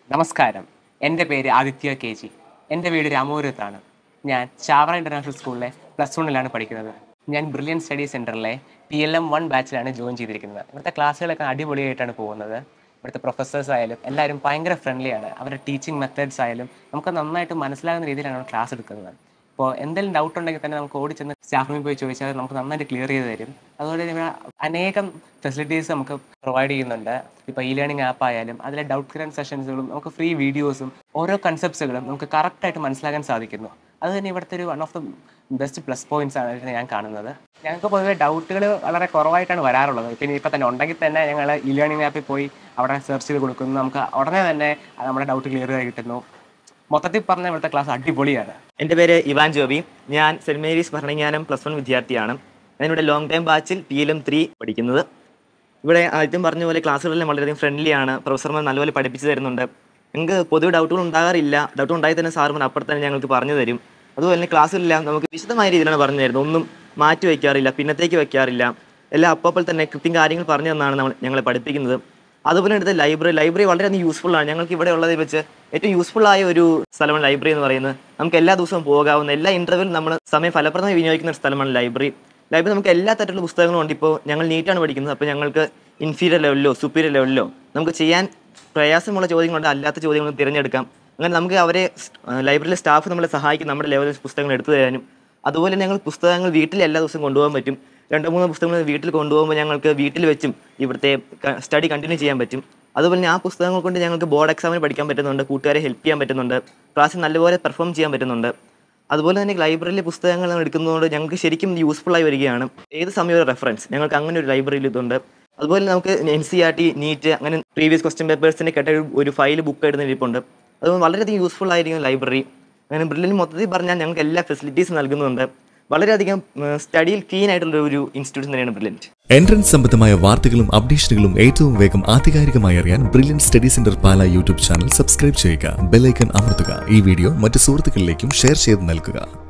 നമസ്കാരം എൻ്റെ പേര് ആദിത്യ കെ ജി എൻ്റെ വീട് രാമപുരത്താണ് ഞാൻ ചാവറ ഇൻ്റർനാഷണൽ സ്കൂളിലെ പ്ലസ് വണ്ണിലാണ് പഠിക്കുന്നത് ഞാൻ ബ്രില്യൻ സ്റ്റഡി സെൻറ്ററിലെ പി എൽ എം വൺ ബാച്ചിലാണ് ജോയിൻ ചെയ്തിരിക്കുന്നത് ഇവിടുത്തെ ക്ലാസ്സുകളൊക്കെ അടിപൊളിയായിട്ടാണ് പോകുന്നത് ഇവിടുത്തെ പ്രൊഫസേഴ്സ് ആയാലും എല്ലാവരും ഭയങ്കര ഫ്രണ്ട്ലിയാണ് അവരുടെ ടീച്ചിങ് മെത്തേഡ്സ് ആയാലും നമുക്ക് നന്നായിട്ട് മനസ്സിലാകുന്ന രീതിയിലാണ് അവർ ക്ലാസ് എടുക്കുന്നത് ഇപ്പോൾ എന്തെങ്കിലും ഡൗട്ട് ഉണ്ടെങ്കിൽ തന്നെ നമുക്ക് ഓടി ചെന്ന് സ്റ്റാഫ് റൂമിൽ പോയി ചോദിച്ചാൽ നമുക്ക് നന്നായിട്ട് ക്ലിയർ ചെയ്ത് തരും അതുപോലെ തന്നെ ഇവിടെ അനേകം ഫെസിലിറ്റീസ് നമുക്ക് പ്രൊവൈഡ് ചെയ്യുന്നുണ്ട് ഇപ്പോൾ ഇ ലേണിംഗ് ആപ്പ് ആയാലും അതിലെ ഡൗട്ട് ക്ലിയർ സെഷൻസുകളും നമുക്ക് ഫ്രീ വീഡിയോസും ഓരോ കൺസെപ്റ്റ്സുകളും നമുക്ക് കറക്റ്റായിട്ട് മനസ്സിലാക്കാൻ സാധിക്കുന്നു അത് തന്നെ ഇവിടുത്തെ ഒരു one of the best plus points ആണ് ഇതിന് ഞാൻ കാണുന്നത് ഞങ്ങൾക്ക് പൊതുവെ ഡൗട്ടുകൾ വളരെ കുറവായിട്ടാണ് വരാറുള്ളത് പിന്നെ ഇപ്പോൾ തന്നെ ഉണ്ടെങ്കിൽ തന്നെ ഞങ്ങൾ ഇ ലേണിംഗ് ആപ്പിൽ പോയി അവിടെ സെർച്ച് ചെയ്ത് കൊടുക്കുന്നു നമുക്ക് ഉടനെ തന്നെ നമ്മുടെ ഡൗട്ട് ക്ലിയർ ആയി കിട്ടുന്നു മൊത്തത്തിൽ പറഞ്ഞ ഇവിടുത്തെ ക്ലാസ് അടിപൊളിയാണ് എൻ്റെ പേര് ഇവാൻ ജോബി ഞാൻ saint Mary's Bharananganam plus one വിദ്യാർത്ഥിയാണ് ഞാനിവിടെ ലോങ് ടൈം ബാച്ചിൽ പി എൽ എം ത്രീ പഠിക്കുന്നത് ഇവിടെ ആദ്യം പറഞ്ഞ പോലെ ക്ലാസ്സുകളെല്ലാം വളരെയധികം ഫ്രണ്ട്ലി ആണ് പ്രൊഫസർമാർ നല്ലപോലെ പഠിപ്പിച്ചു തരുന്നുണ്ട് ഞങ്ങൾക്ക് പൊതുവെ ഡൗട്ടുകൾ ഉണ്ടാകാറില്ല ഡൗട്ട് ഉണ്ടായി തന്നെ സാറുമാർ അപ്പോൾ തന്നെ ഞങ്ങൾക്ക് പറഞ്ഞു തരും അതുപോലെ തന്നെ ക്ലാസ്സിലെല്ലാം നമുക്ക് വിശദമായ രീതിയിലാണ് പറഞ്ഞു തരുന്നത് ഒന്നും മാറ്റി വയ്ക്കാറില്ല പിന്നത്തേക്ക് വയ്ക്കാറില്ല എല്ലാം അപ്പോൾ തന്നെ കൃത്യം കാര്യങ്ങൾ പറഞ്ഞു തന്നാണ് നമ്മൾ ഞങ്ങളെ പഠിപ്പിക്കുന്നത് അതുപോലെ എടുത്ത ലൈബ്രറി ലൈബ്രറി വളരെയധികം യൂസ്ഫുൾ ആണ് ഞങ്ങൾക്ക് ഇവിടെ ഉള്ളതിൽ വെച്ച് ഏറ്റവും യൂസ്ഫുൾ ആയ ഒരു സ്ഥലമാണ് ലൈബ്രറി എന്ന് പറയുന്നത് നമുക്ക് എല്ലാ ദിവസവും പോകാവുന്ന എല്ലാ ഇൻ്റർവ്യൂവിലും നമ്മൾ സമയം ഫലപ്രദമായി വിനിയോഗിക്കുന്ന ഒരു സ്ഥലമാണ് ലൈബ്രറി ലൈബ്രറി നമുക്ക് എല്ലാ തരത്തിലുള്ള പുസ്തകങ്ങളും ഉണ്ട് ഇപ്പോൾ ഞങ്ങൾ നീറ്റാണ് പഠിക്കുന്നത് അപ്പോൾ ഞങ്ങൾക്ക് ഇൻഫീരിയർ ലെവലിലോ സുപ്പീരിയർ ലെവലിലോ നമുക്ക് ചെയ്യാൻ പ്രയാസമുള്ള ചോദ്യങ്ങളുണ്ട് അല്ലാത്ത ചോദ്യങ്ങൾ തിരഞ്ഞെടുക്കാം അങ്ങനെ നമുക്ക് അവരെ ലൈബ്രറിയിലെ സ്റ്റാഫ് നമ്മളെ സഹായിക്കും നമ്മുടെ ലെവലിൽ പുസ്തകങ്ങൾ എടുത്തു തരാനും അതുപോലെ ഞങ്ങൾ പുസ്തകങ്ങൾ വീട്ടിൽ എല്ലാ ദിവസവും കൊണ്ടുപോകാൻ പറ്റും രണ്ടോ മൂന്നോ പുസ്തകങ്ങൾ വീട്ടിൽ കൊണ്ടുപോകുമ്പോൾ ഞങ്ങൾക്ക് വീട്ടിൽ വെച്ചും ഇവിടുത്തെ സ്റ്റഡി കണ്ടിന്യൂ ചെയ്യാൻ പറ്റും അതുപോലെ തന്നെ ആ പുസ്തകങ്ങൾ കൊണ്ട് ഞങ്ങൾക്ക് ബോർഡ് എക്സാമിന് പഠിക്കാൻ പറ്റുന്നുണ്ട് കൂട്ടുകാരെ ഹെൽപ്പ് ചെയ്യാൻ പറ്റുന്നുണ്ട് ക്ലാസ്സിൽ നല്ലപോലെ പെർഫോം ചെയ്യാൻ പറ്റുന്നുണ്ട് അതുപോലെ തന്നെ ലൈബ്രറിയിലെ പുസ്തകങ്ങൾ നമ്മൾ എടുക്കുന്നതുകൊണ്ട് ഞങ്ങൾക്ക് ശരിക്കും യൂസ്ഫുൾ ആയി വരികയാണ് ഏത് സമയവും റെഫറൻസ് ഞങ്ങൾക്ക് അങ്ങനെ ഒരു ലൈബ്രറിയിൽ ഇതുണ്ട് അതുപോലെ നമുക്ക് N C R T NEET അങ്ങനെ പ്രീവിയസ് ക്വസ്റ്റ്യൻ പേപ്പേഴ്സിൻ്റെ കേട്ട ഒരു- ഒരു ഫയൽ ബുക്ക് എടുക്കുന്ന ഇരിപ്പുണ്ട് അതുകൊണ്ട് വളരെയധികം യൂസ്ഫുൾ ആയിരിക്കും ലൈബ്രറി അങ്ങനെ ബ്രില്ലിൽ മൊത്തത്തിൽ പറഞ്ഞാൽ ഞങ്ങൾക്ക് എല്ലാ ഫെസിലിറ്റീസും നൽകുന്നുണ്ട് വളരെയധികം സ്റ്റഡിയിൽ കീൻ ആയിട്ടുള്ള ഒരു ഇൻസ്റ്റിറ്റ്യൂഷൻ തന്നെയാണ് ബ്രില്യൻറ്റ് എൻട്രൻസ് സംബന്ധമായ വാർത്തകളും അപ്ഡേഷനുകളും ഏറ്റവും വേഗം ആധികാരികമായി അറിയാൻ brilliant study centre Pala YouTube channel subscribe ചെയ്യുക ബെല്ലൈക്കൺ അമർത്തുക ഈ വീഡിയോ മറ്റ് സുഹൃത്തുക്കളിലേക്കും ഷെയർ ചെയ്ത് നൽകുക